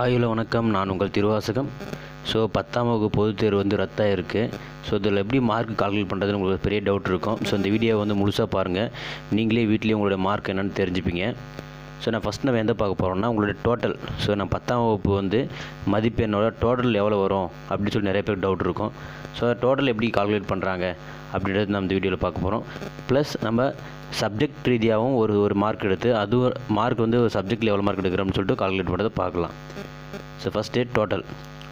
hi hello வணக்கம் நான் உங்கள் திருவாசகம் ஸோ பத்தாம் வகுப்பு பொதுத் தேர்வு வந்து ரத்தாக இருக்குது ஸோ இதில் எப்படி மார்க் கால்குலேட் பண்ணுறதுன்னு உங்களுக்கு பெரிய டவுட் இருக்கும் ஸோ இந்த வீடியோ வந்து முழுசாக பாருங்கள் நீங்களே வீட்லேயே உங்களுடைய மார்க் என்னென்னு தெரிஞ்சுப்பீங்க ஸோ நான் ஃபஸ்ட் நம்ம எந்த பார்க்க போகிறோம்னா உங்களுடைய டோட்டல் ஸோ நான் பத்தாம் வகுப்பு வந்து மதிப்பெண்ணோட டோட்டல் எவ்வளோ வரும் அப்படின்னு சொல்லி நிறைய பேர் டவுட் இருக்கும் ஸோ டோட்டல் எப்படி கால்குலேட் பண்ணுறாங்க அப்படின்றது நம்ம இந்த வீடியோவில் பார்க்க போகிறோம் ப்ளஸ் நம்ம சப்ஜெக்ட் ரீதியாகவும் ஒரு ஒரு மார்க் எடுத்து அது மார்க் வந்து ஒரு சப்ஜெக்டில் எவ்வளோ மார்க் எடுக்கிறோம்னு சொல்லிட்டு கால்குலேட் பண்ணுறதை பார்க்கலாம் ஸோ ஃபஸ்ட்டு டோட்டல்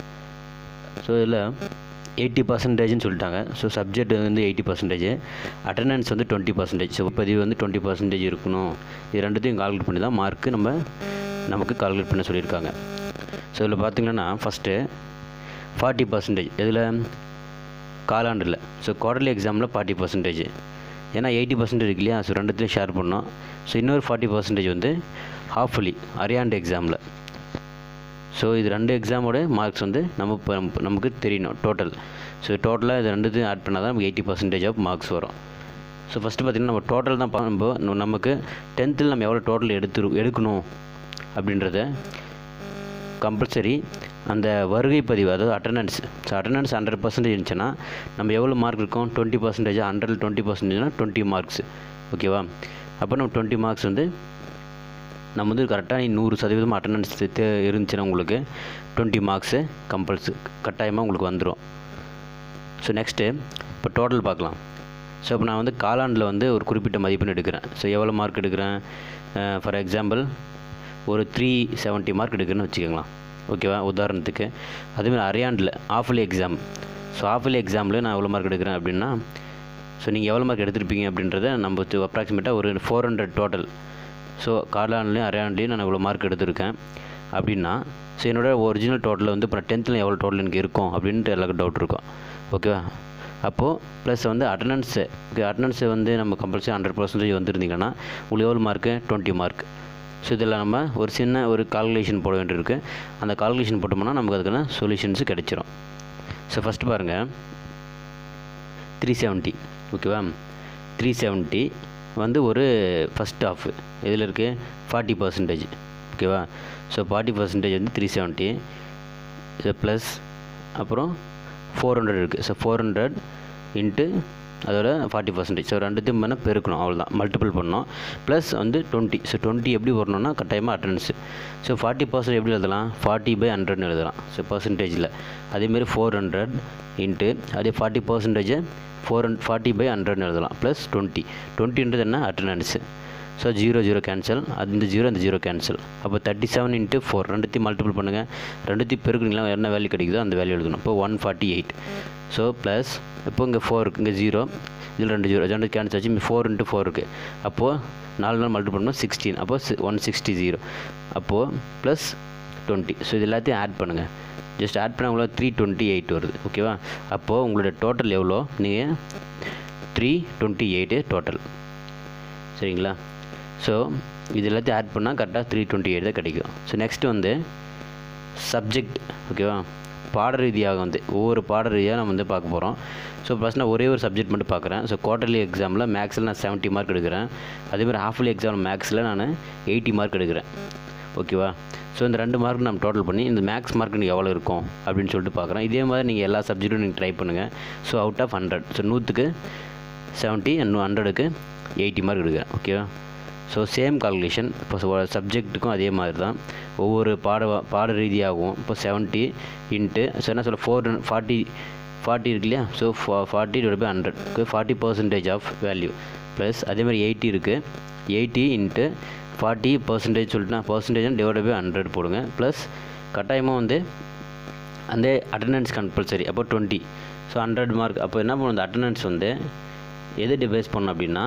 ஸோ இதில் எயிட்டி பர்சன்டேஜ்னு சொல்லிட்டாங்க ஸோ சப்ஜெக்ட் வந்து எயிட்டி பர்சன்டேஜ் அட்டண்டன்ஸ் வந்து டுவெண்ட்டி பர்சன்டேஜ் ஸோ பதிவு வந்து டுவெண்ட்டி பர்சன்டேஜ் இருக்கணும் இது ரெண்டுத்தையும் கால்குலேட் பண்ணி தான் மார்க்கு நம்ம நமக்கு கால்குலேட் பண்ண சொல்லியிருக்காங்க ஸோ இதில் பார்த்தீங்கன்னா ஃபஸ்ட்டு ஃபார்ட்டி பர்சன்டேஜ் இதில் காலாண்டில் ஸோ குவார்டர்லி எக்ஸாமில் ஃபார்ட்டி பர்சன்டேஜ் ஏன்னா எயிட்டி பர்சன்டேஜ் இருக்கு இல்லையா ஸோ ரெண்டுத்தையும் ஷேர் பண்ணோம் ஸோ இன்னொரு ஃபார்ட்டி பர்சன்டேஜ் வந்து ஹாஃப்லி அரியாண்டு எக்ஸாமில் ஸோ இது ரெண்டு எக்ஸாமோட மார்க்ஸ் வந்து நம்ம இப்போ நம்ம- நமக்கு தெரியணும் டோட்டல் ஸோ டோட்டலாக இது ரெண்டுத்தையும் ஆட் பண்ணால் தான் நமக்கு எயிட்டி பர்சன்டேஜ் ஆஃப் மார்க்ஸ் வரும் ஸோ ஃபஸ்ட்டு பார்த்திங்கன்னா நம்ம டோட்டல் தான் பார்க்கும்போது நமக்கு டென்த்தில் நம்ம எவ்வளோ டோட்டல் எடுத்து எடுக்கணும் அப்படின்றத கம்பல்சரி அந்த வருகை பதிவு அதாவது attendance so attendance hundred percentage இருந்துச்சுன்னா நம்ம எவ்வளோ மார்க் இருக்கும் டுவெண்ட்டி பர்சன்டேஜ் ஹண்ட்ரட் டுவெண்ட்டி பர்சன்டேஜ்னா டுவெண்ட்டி மார்க்ஸ் ஓகேவா அப்போ நம்ம டுவெண்ட்டி மார்க்ஸ் வந்து நம்ம வந்து கரெக்டாக நூறு சதவீதம் அட்டண்டன்ஸ் இருந்துச்சுன்னா உங்களுக்கு டுவெண்ட்டி மார்க்ஸு கம்பல்ஸ் கட்டாயமாக உங்களுக்கு வந்துடும் ஸோ நெக்ஸ்ட்டு இப்போ டோட்டல் பார்க்கலாம் ஸோ இப்போ நான் வந்து காலாண்டில் வந்து ஒரு குறிப்பிட்ட மதிப்பெண் எடுக்கிறேன் ஸோ எவ்வளோ மார்க் எடுக்கிறேன் ஃபார் எக்ஸாம்பிள் ஒரு த்ரீ செவன்ட்டி மார்க் எடுக்கிறேன்னு வச்சுக்கோங்களேன் ஓகேவா உதாரணத்துக்கு அதேமாதிரி அரையாண்டில் ஆஃபலி எக்ஸாம் ஸோ ஆஃபலி எக்ஸாமில் நான் எவ்வளோ மார்க் எடுக்கிறேன் அப்படின்னா ஸோ நீங்கள் எவ்வளோ மார்க் எடுத்திருப்பீங்க அப்படின்றத நம்ம அப்ராக்சிமேட்டாக ஒரு ஃபோர் ஹண்ட்ரட் டோட்டல் ஸோ காலாண்ட்லேயும் அரையாண்ட்லேயும் நான் இவ்வளோ மார்க் எடுத்திருக்கேன் அப்படின்னா ஸோ என்னோட ஒரிஜினல் டோட்டல் வந்து இப்போ நான் டென்த்தில் எவ்வளோ டோட்டல் எனக்கு இருக்கும் அப்படின்ட்டு எல்லாருக்கும் டவுட் இருக்கும் ஓகேவா அப்போது ப்ளஸ் வந்து அட்டண்டன்ஸு ஓகே அட்டண்டன்ஸு வந்து நம்ம கம்பல்சரி ஹண்ட்ரட் பர்சன்டேஜ் வந்துருந்தீங்கன்னா உங்களுக்கு எவ்வளோ மார்க்கு டுவெண்ட்டி மார்க் ஸோ இதில் நம்ம ஒரு சின்ன ஒரு கால்குலேஷன் போட வேண்டியிருக்கு அந்த கால்குலேஷன் போட்டோம்னா நமக்கு அதுக்கான சொல்யூஷன்ஸ் கிடைச்சிரும் ஸோ ஃபஸ்ட்டு பாருங்கள் த்ரீ செவன்ட்டி ஓகேவா த்ரீ செவன்ட்டி வந்து ஒரு ஃபஸ்ட் ஆஃப் இதில் இருக்குது ஃபார்ட்டி பர்சன்டேஜ் ஓகேவா ஸோ ஃபார்ட்டி பர்சன்டேஜ் வந்து த்ரீ செவன்ட்டி இது ப்ளஸ் அப்புறம் ஃபோர் ஹண்ட்ரட் இருக்குது ஸோ ஃபோர் ஹண்ட்ரட் இன்ட்டு அதோட ஃபார்ட்டி பர்சன்டேஜ் ஸோ ரெண்டுத்தையும் பண்ண பெருக்கணும் அவ்வளோதான் மல்டிபிள் பண்ணோம் ப்ளஸ் வந்து டுவெண்ட்டி ஸோ டுவெண்ட்டி எப்படி வரணும்னா கட்டாயமாக அட்டண்டன்ஸ் ஸோ ஃபார்ட்டி பர்சன்ட் எப்படி எழுதலாம் ஃபார்ட்டி பை ஹண்ட்ரட்னு எழுதலாம் ஸோ பர்சன்டேஜில் அதேமாரி ஃபோர் ஹண்ட்ரட் இன்ட்டு அதே forty percentage four hundred forty by ஹண்ட்ரட்னு எழுதலாம் ப்ளஸ் டுவெண்ட்டி டுவெண்ட்டின்றது என்ன attendance so zero zero cancel அது இந்த ஜீரோ இந்த ஜீரோ கேன்சல் அப்போ தேர்ட்டி செவன் இன்ட்டு ஃபோர் ரெண்டுத்தையும் மல்டிபிள் பண்ணுங்கள் ரெண்டுத்தையும் பெருக்குனீங்களா என்ன வேல்யூ கிடைக்குதோ அந்த வேல்யூ எழுதணும் இப்போ one forty eight so plus இப்போ இங்கே ஃபோர் இருக்குது இங்கே ஜீரோ இதில் ரெண்டு ஜீரோ ரெண்டு கேன்சல் ஆச்சு இங்கே ஃபோர் இன்ட்டு ஃபோர் இருக்குது அப்போது நாலு நாள் மல்டிபிள் பண்ணால் சிக்ஸ்டீன் அப்போ ஒன் சிக்ஸ்டி ஜீரோ அப்போது ப்ளஸ் டுவெண்ட்டி ஸோ இது எல்லாத்தையும் ஆட் பண்ணுங்கள் ஜஸ்ட் ஆட் பண்ண உங்களோட த்ரீ டுவெண்ட்டி எயிட் வருது ஓகேவா அப்போது உங்களுடைய டோட்டல் எவ்வளோ நீங்கள் த்ரீ டுவெண்ட்டி எயிட்டு டோட்டல் சரிங்களா ஸோ இது எல்லாத்தையும் ஆட் பண்ணால் கரெக்டாக த்ரீ டுவெண்ட்டி எயிட் தான் கிடைக்கும் ஸோ நெக்ஸ்ட் வந்து சப்ஜெக்ட் ஓகேவா பாட ரீதியாக வந்து ஒவ்வொரு பாட ரீதியாக நம்ம வந்து பார்க்க போகிறோம் ஸோ ஃபஸ்ட் நான் ஒரே ஒரு சப்ஜெக்ட் மட்டும் பார்க்குறேன் ஸோ குவார்டர்லி எக்ஸாமில் மேக்ஸில் நான் செவன்ட்டி மார்க் எடுக்கிறேன் அதேமாதிரி ஹாஃப்லி எக்ஸாம் மேக்ஸில் நான் எயிட்டி மார்க் எடுக்கிறேன் ஓகேவா ஸோ இந்த ரெண்டு மார்க் நம்ம டோட்டல் பண்ணி இந்த மேக்ஸ் மார்க் எனக்கு எவ்வளோ இருக்கும் அப்படின்னு சொல்லிட்டு பார்க்குறேன் இதே மாதிரி நீங்கள் எல்லா சப்ஜெக்ட்டும் நீங்கள் ட்ரை பண்ணுங்கள் so out of hundred so நூற்றுக்கு செவன்ட்டி இன்னும் ஹண்ட்ரடுக்கு எயிட்டி மார்க் எடுக்கிறேன் ஓகேவா ஸோ சேம் கால்குலேஷன் இப்போ சப்ஜெக்ட்டுக்கும் அதே மாதிரி தான் ஒவ்வொரு பாட பாட ரீதியாகவும் இப்போ செவன்ட்டி இன்ட்டு ஸோ என்ன சொல்ல ஃபோர் ஃபார்ட்டி ஃபார்ட்டி இருக்கு இல்லையா so forty divide by hundred forty percentage of value plus அதே மாதிரி எயிட்டி இருக்குது எயிட்டி இன்ட்டு ஃபார்ட்டி பர்சன்டேஜ் சொல்லிட்டு நான் பர்சன்டேஜ் டிவைட் பை ஹண்ட்ரட் போடுங்க ப்ளஸ் கட்டாயமாக வந்து அந்த அட்டண்டன்ஸ் கம்பல்சரி அப்போ டுவெண்ட்டி ஸோ ஹண்ட்ரட் மார்க் அப்போ என்ன பண்ணும் அந்த அட்டண்டன்ஸ் வந்து எது டிவைஸ் பண்ணணும் அப்படின்னா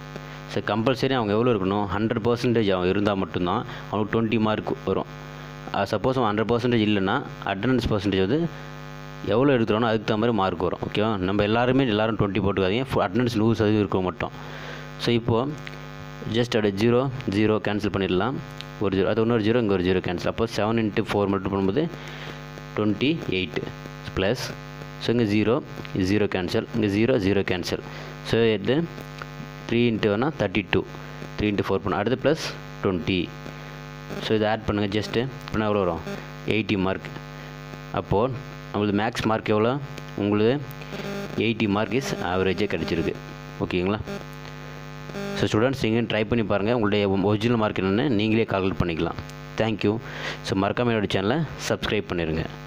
ஸோ கம்பல்சரி அவங்க எவ்வளோ இருக்கணும் ஹண்ட்ரட் பர்சன்டேஜ் அவன் இருந்தால் மட்டும்தான் அவனுக்கு டுவெண்ட்டி மார்க் வரும் சப்போஸ் அவன் ஹண்ட்ரட் பர்சன்டேஜ் இல்லைன்னா அட்டண்டன்ஸ் பர்சன்டேஜ் வந்து எவ்வளோ எடுக்கிறானோ அதுக்கு தகுந்த மாதிரி மார்க் வரும் ஓகேவா நம்ம எல்லாருமே எல்லாரும் டுவெண்ட்டி போட்டுக்காதீங்க அட்டண்டன்ஸ் நூறு சதவீதம் இருக்க மட்டும் ஸோ இப்போது ஜஸ்ட் அப்படியே ஜீரோ ஜீரோ கேன்சல் பண்ணிடலாம் ஒரு ஜீரோ அது இன்னொரு ஜீரோ இங்கே ஒரு ஜீரோ கேன்சல் அப்போ செவன் இன்ட்டு ஃபோர் மட்டும் பண்ணும்போது டுவெண்ட்டி எயிட் ப்ளஸ் ஸோ இங்கே ஜீரோ ஜீரோ கேன்சல் இங்கே ஜீரோ ஜீரோ கேன்சல் ஸோ இது த்ரீ இன்ட்டு வேணால் thirty two three into four பண்ண அடுத்து ப்ளஸ் டுவெண்ட்டி ஸோ இதை ஆட் பண்ணுங்கள் ஜஸ்ட்டு இப்போ எவ்வளோ வரும் எயிட்டி மார்க் அப்போது நம்மளது மேக்ஸ் மார்க் எவ்வளோ உங்களுக்கு எயிட்டி மார்க் இஸ் ஆவரேஜாக கிடச்சிருக்கு ஓகேங்களா ஸோ ஸ்டூடெண்ட்ஸ் நீங்கள் ட்ரை பண்ணி பாருங்கள் உங்களுடைய ஒரிஜினல் மார்க் என்னென்னு நீங்களே கால்குலேட் பண்ணிக்கலாம் தேங்க்யூ ஸோ மறக்காமல் என்னோடய சேனலை சப்ஸ்கிரைப் பண்ணிடுங்க